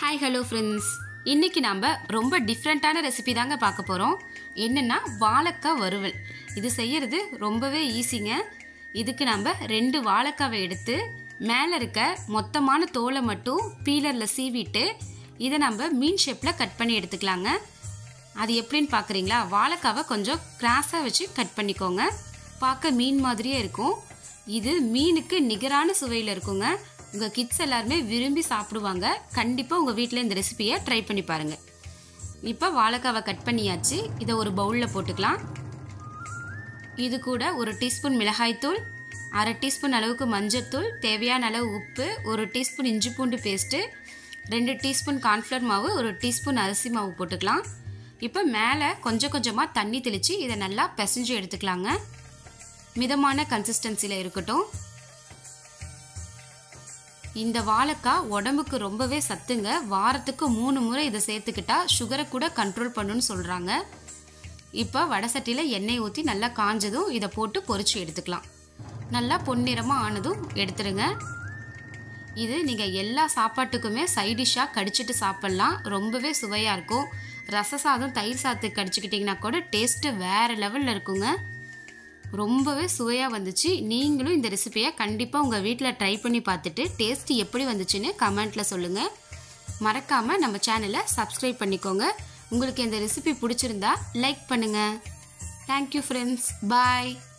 hi hello friends இன்னைக்கு நம்ம ரொம்ப டிஃப்ரெண்ட்டான ரெசிபி தாங்க பார்க்க போகிறோம் என்னென்னா வாழைக்காய் வறுவல் இது செய்யறது ரொம்பவே ஈஸிங்க இதுக்கு நம்ம ரெண்டு வாழைக்காவை எடுத்து மேலே இருக்க மொத்தமான தோலை மட்டும் பீலரில் சீவிட்டு இதை நம்ம மீன் ஷேப்பில் கட் பண்ணி எடுத்துக்கலாங்க அது எப்படின்னு பார்க்குறீங்களா வாழைக்காவை கொஞ்சம் கிராஸாக வச்சு கட் பண்ணிக்கோங்க பார்க்க மீன் மாதிரியே இருக்கும் இது மீனுக்கு நிகரான சுவையில் இருக்குங்க உங்கள் கிட்ஸ் எல்லாருமே விரும்பி சாப்பிடுவாங்க கண்டிப்பாக உங்கள் வீட்டில் இந்த ரெசிபியை ட்ரை பண்ணி பாருங்கள் இப்போ வாழைக்காவை கட் பண்ணியாச்சு இதை ஒரு பவுலில் போட்டுக்கலாம் இது கூட ஒரு டீஸ்பூன் மிளகாய்த்தூள் அரை டீஸ்பூன் அளவுக்கு மஞ்சள்தூள் தேவையான அளவு உப்பு ஒரு டீஸ்பூன் இஞ்சி பூண்டு பேஸ்ட்டு ரெண்டு டீஸ்பூன் கார்ன்ஃப்ளவர் மாவு ஒரு டீஸ்பூன் அரிசி மாவு போட்டுக்கலாம் இப்போ மேலே கொஞ்சம் கொஞ்சமாக தண்ணி தெளித்து இதை நல்லா பிசைஞ்சு எடுத்துக்கலாங்க மிதமான கன்சிஸ்டன்சியில் இருக்கட்டும் இந்த வாழைக்காய் உடம்புக்கு ரொம்பவே சத்துங்க வாரத்துக்கு மூணு முறை இதை சேர்த்துக்கிட்டா சுகரை கூட கண்ட்ரோல் பண்ணுன்னு சொல்கிறாங்க இப்போ வடை சட்டியில் எண்ணெய் ஊற்றி நல்லா காஞ்சதும் இதை போட்டு பொரிச்சு எடுத்துக்கலாம் நல்லா பொன்னிறமாக ஆனதும் எடுத்துருங்க இது நீங்கள் எல்லா சாப்பாட்டுக்குமே சைடிஷ்ஷாக கடிச்சிட்டு சாப்பிட்லாம் ரொம்பவே சுவையாக இருக்கும் ரச சாதம் தயிர் சாதத்துக்கு கடிச்சிக்கிட்டிங்கன்னா கூட டேஸ்ட்டு வேறு லெவலில் இருக்குங்க ரொம்பவே சுவையாக வந்துச்சு நீங்களும் இந்த ரெசிபியை கண்டிப்பாக உங்கள் வீட்டில் ட்ரை பண்ணி பார்த்துட்டு டேஸ்ட் எப்படி வந்துச்சுன்னு கமெண்ட்டில் சொல்லுங்கள் மறக்காமல் நம்ம சேனலை சப்ஸ்கிரைப் பண்ணிக்கோங்க உங்களுக்கு இந்த ரெசிபி பிடிச்சிருந்தா லைக் பண்ணுங்கள் தேங்க்யூ ஃப்ரெண்ட்ஸ் பாய்